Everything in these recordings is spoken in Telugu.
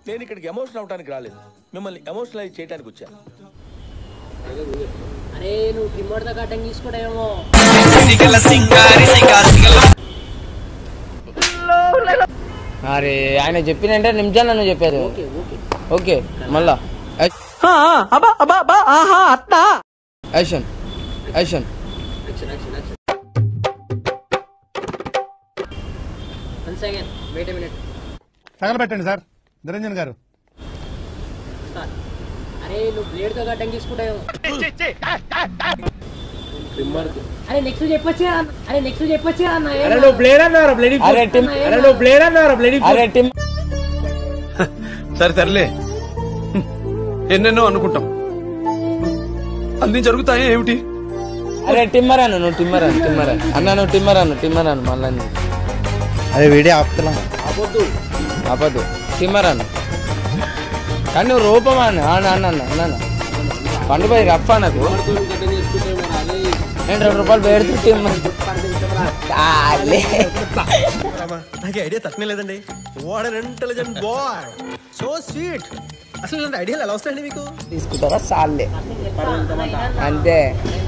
నేను ఇక్కడికి ఎమోషనల్ అవడానికి రాలేదు మిమ్మల్ని ఎమోషనలైజ్ చేయడానికి వచ్చాను అరే నువ్వు ట్రిమ్మర్తో కట్టం తీసుకోవడమేమో అరే ఆయన చెప్పినంటే నిమిషాలు నన్ను చెప్పేది ఓకే ఓకే ఓకే మళ్ళా action action action action action one second wait minute తగలబెట్టండి సార్ నిరంజన్ గారు స్టార్ట్ అరే నువ్వు బ్లేడ్తో కట్టం తీసుకుంటావు అరే నెక్స్ట్ చెప్పొచ్చే అన్న. అరే నెక్స్ట్ చెప్పొచ్చే అన్న ఏం అరే నువ్వు బ్లేడ్ అన్నారు బ్లేడ్ అరే టిమ్ అరే నువ్వు బ్లేడ్ అన్నారు బ్లేడ్ అరే టిమ్ సరే తరలే ఎన్నెన్నో అనుకుంటాం అన్ని జరుగుతాయి ఏమిటి అరే టిమ్మర్ అన్న నువ్వు టిమ్మర్ అన్న టిమ్మర్ అన్న అన్న నువ్వు టిమ్మర్ అన్న టిమ్మర్ అన్న మళ్ళీ అదే వీడియో ఆపుతున్నా ఆపొద్దు ఆపదు టిమ్మర్ అన్న కానీ నువ్వు రూపం అన్న అన్న అన్న అన్న అన్న పండుపోయి రఫ్ నాకు కట్టం తీసుకుంటావు మరి అదే నేను రెండు రూపాయలు పెడుతూ టిమ్మర్ చాలే నాకు ఐడియా తక్కువ లేదండి what an intelligent boy so sweet అసలు ఇలాంటి ఐడియాలు ఎలా వస్తాయండి మీకు తీసుకుంటారా చాలే అంతే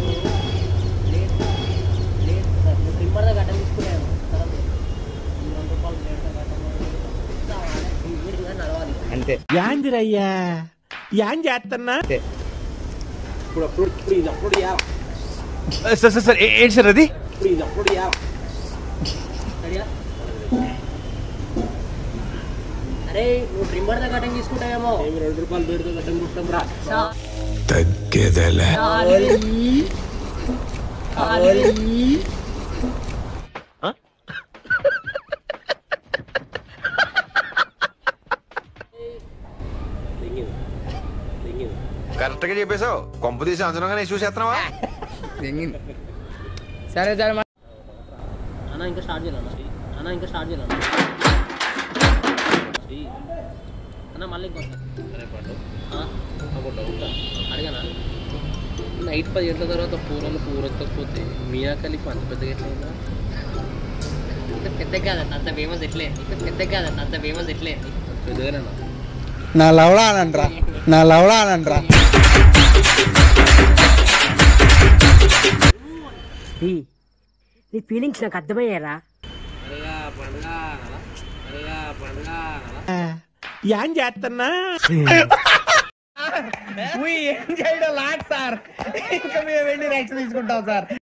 ట్రిమ్మర్తో కట్టం తీసుకున్నాను రెండు రూపాయలు బ్లేడ్తో కట్టం వీడికి నడవాలి అంతే యాందిరయ్యా యాన్ చేస్తున్నా అంతే ఇప్పుడు అప్పుడు ఇప్పుడు ఇది అప్పుడు చేయాలి సార్ సార్ సార్ ఏంటి సార్ అది ఇప్పుడు ఇది అప్పుడు చేయాలి సరియా అరే నువ్వు ట్రిమ్మర్తో కట్టం తీసుకుంటావేమో మేము రెండు రూపాయలు బ్లేడ్తో కట్టం తీసుకుంటాం రా కరెక్ట్ గా చెప్పేశావు కొంప తీసి అంచనాగానే చూసేస్తున్నావా తెంగింది సరే సరే మరి. అన్న ఇంకా స్టార్ట్ చేయాలన్న అన్న ఇంకా స్టార్ట్ చేయాలన్న అన్న మళ్ళీ ఇంకొక అడిగానా నైట్ పది గంటల తర్వాత పూరలు పూరెత్తకపోతే మియా కలిపి అంత పెద్దగా ఎట్లయిందా ఇంత పెద్దగా కాదన్న అంత ఫేమస్ ఎట్లే ఇంత పెద్దగా కాదన్న అంత ఫేమస్ ఎట్లే పెద్దగానన్నా నా లవడా అనంట్రా నా లవడా అనంట్రా నీ ఫీలింగ్స్ నాకు అర్థమయ్యారా అరేగా పండుగ అరేగా పండుగ యాన్ చేస్తున్నా ఏం చేయడం లాట్ సార్ ఇంకా మేము వెళ్ళి నెక్స్ట్ తీసుకుంటాం సార్